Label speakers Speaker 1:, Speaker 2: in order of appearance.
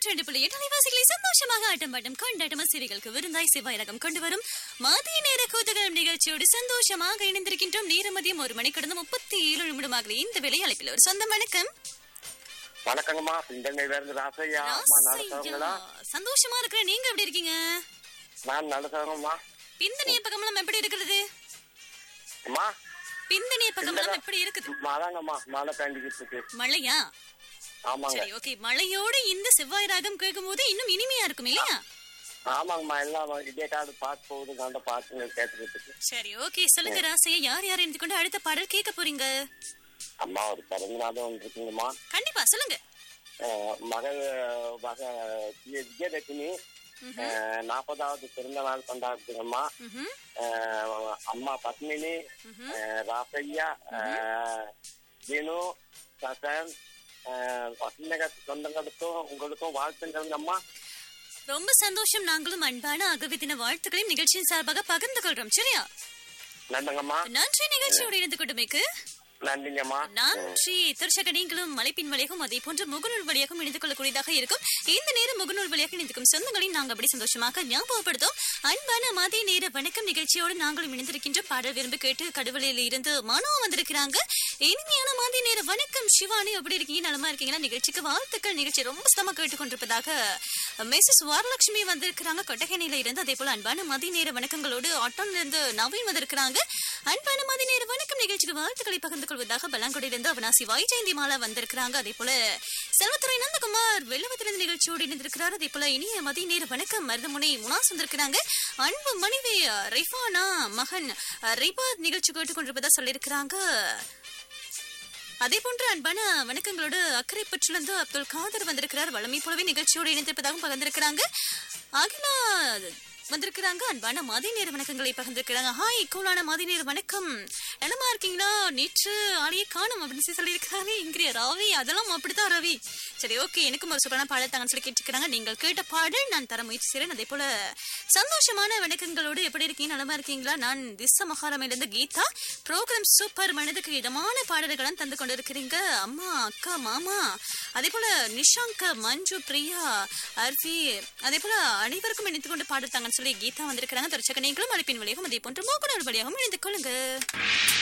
Speaker 1: நூற்றி ரெண்டு புள்ளி எட்டு அலைவாசிகளை சந்தோஷமாக ஆட்டம் பாட்டம் கொண்டாட்டம் சிறிகளுக்கு விருந்தாய் செவ்வாய் ரகம் கொண்டு வரும் மதிய நேர கூத்துகளும் நிகழ்ச்சியோடு சந்தோஷமாக இணைந்திருக்கின்றோம் நேர மதியம் ஒரு மணி கடந்து முப்பத்தி ஏழு நிமிடமாக இந்த வேலை அழைப்பில் ஒரு சொந்தம் வணக்கம்
Speaker 2: வணக்கங்கம்மா சிந்தனையில இருந்து ராசையா அம்மா
Speaker 1: ராசையா.
Speaker 2: நடத்துறவங்களா
Speaker 1: சந்தோஷமா இருக்கிற நீங்க எப்படி இருக்கீங்க
Speaker 2: நான் நடத்துறவங்கம்மா
Speaker 1: பிந்தனைய பக்கமெல்லாம் எப்படி இருக்கிறது
Speaker 2: அம்மா
Speaker 1: பிந்தனைய பக்கமெல்லாம் எப்படி இருக்குது
Speaker 2: மழைங்கம்மா மழை பேண்டிக்கிட்டு இருக்கு
Speaker 1: மழையா
Speaker 2: ஆமாங்க
Speaker 1: சரி ஓகே மழையோடு இந்த செவ்வாய் ராகம் கேட்கும் போது இன்னும் இனிமையா இருக்கும் இல்லையா
Speaker 2: ஆமாங்கம்மா எல்லாம் இதே காடு பாட்டு போகுது கண்ட பாட்டுங்க கேட்டுக்கிட்டு
Speaker 1: சரி ஓகே சொல்லுங்க ராசையா யார் யார் இருந்து கொண்டு அடுத்த பாடல் கேட்க போறீங்க
Speaker 2: அம்மா ஒரு பிறந்த நாளும் ஒன்று இருக்குங்கம்மா
Speaker 1: கண்டிப்பா சொல்லுங்க
Speaker 2: அஹ், மக மக விஜய- விஜயலட்சுமி அஹ், நாற்பதாவது பிறந்த நாள் கொண்டாடுதுங்கம்மா
Speaker 1: ம்ஹும்.
Speaker 2: அஹ், அம்மா பத்மினி அஹ், ராசையா அஹ், வினு சசன் அஹ், பசங்க சொந்தங்களுக்கும் உங்களுக்கும் வாழ்த்துங்கம்மா
Speaker 1: ரொம்ப சந்தோஷம் நாங்களும் அன்பான அகவி தின வாழ்த்துக்களையும் நிகழ்ச்சியின் சார்பாக பகிர்ந்து கொள்றோம் சரியா
Speaker 2: நன்றிங்கம்மா
Speaker 1: நன்றி நிகழ்ச்சியோடு இணைந்து கொண்டமைக்கு
Speaker 2: நன்றிங்கம்மா
Speaker 1: நன்றி திருச்சக நீங்களும் மலைப்பின் வழியாகவும் அதே போன்று முகநூல் வழியாகவும் இணைந்து கொள்ளக்கூடியதாக இருக்கும் இந்த நேரம் முகநூல் வழியாக இணைந்திருக்கும் சொந்தங்களையும் நாங்கள் அப்படி சந்தோஷமாக ஞாபகப்படுத்தோம் அன்பான மதிய நேர வணக்கம் நிகழ்ச்சியோடு நாங்களும் இணைந்திருக்கின்ற பாடல் விரும்பி கேட்டு கடவுளில் இருந்து மனோ வந்திருக்கிறாங்க இனிமையான மதிய நேர வணக்கம் சிவானி எப்படி இருக்கீங்க நலமா இருக்கீங்களா நிகழ்ச்சிக்கு வாழ்த்துக்கள் நிகழ்ச்சி ரொம்ப சுத்தமா கேட்டுக்கொண்டிருப்பதாக மிஸ்ஸஸ் வரலட்சுமி வந்திருக்கிறாங்க கொட்டகைனில இருந்து அதே போல அன்பான மதிய நேர வணக்கங்களோடு ஆட்டோன்ல இருந்து நவீன் வந்திருக்கிறாங்க அன்பான மதிய நேர வணக்கம் நிகழ்ச்சிக்கு வாழ்த்துக்களை பகிர்ந்து கொள்வதாக பல்லாங்குடியிலிருந்து அவனாசி வைஜெயந்தி மாலா வந்திருக்கிறாங்க அதே போல செல்வத்துறை நந்தகுமார் வெள்ளவத்திலிருந்து நிகழ்ச்சியோடு இணைந்திருக்கிறார் அதே போல இனிய மதிய நேர வணக்கம் மருதமுனை முனாஸ் வந்திருக்கிறாங்க அன்பு மனைவி அஹ், ரிஃபானா மகன் அஹ், ரிபாத் நிகழ்ச்சி கேட்டுக்கொண்டிருப்பதா சொல்லியிருக்கிறாங்க அதே போன்று அன்பான வணக்கங்களோடு அக்கறை பற்றிலிருந்து அப்துல் காதர் வந்திருக்கிறார் வளமை போலவே நிகழ்ச்சியோடு இணைந்திருப்பதாகவும் பகிர்ந்திருக்கிறாங்க அகிலா வந்திருக்கிறாங்க அன்பான மதிய நேர வணக்கங்களை பகிர்ந்திருக்கிறாங்க ஹாய் கூலான மதிய நேர வணக்கம் நலமா இருக்கீங்களா நேற்று ஆளையே காணும் அப்படின்னு சொல்லி சொல்லியிருக்கிறாங்க இங்கிரிய ரவி அதெல்லாம் அப்படித்தான் ரவி சரி ஓகே எனக்கும் ஒரு சூப்பரான பாடல் தாங்கன்னு சொல்லி கேட்டுக்கிறாங்க நீங்கள் கேட்ட பாடல் நான் தர முயற்சி செய்கிறேன் அதே போல சந்தோஷமான வணக்கங்களோடு எப்படி இருக்கீங்க நலமா இருக்கீங்களா நான் திச மகாராமையிலிருந்து கீதா ப்ரோக்ராம் சூப்பர் மனதுக்கு இதமான பாடல்களும் தந்து கொண்டிருக்கிறீங்க அம்மா அக்கா மாமா அதே போல நிஷாங்க மஞ்சு பிரியா அர்வீர் அதே போல அனைவருக்கும் இணைத்து கொண்டு பாடல் தாங்கன்னு சொல்லி கீதா வந்திருக்கிறாங்க தொடர்ச்சக்க நீங்களும் அழைப்பின் வழியாகவும் அதே போன்று மோகனூர் வழியாகவும் இணைந்து கொள்ளுங்க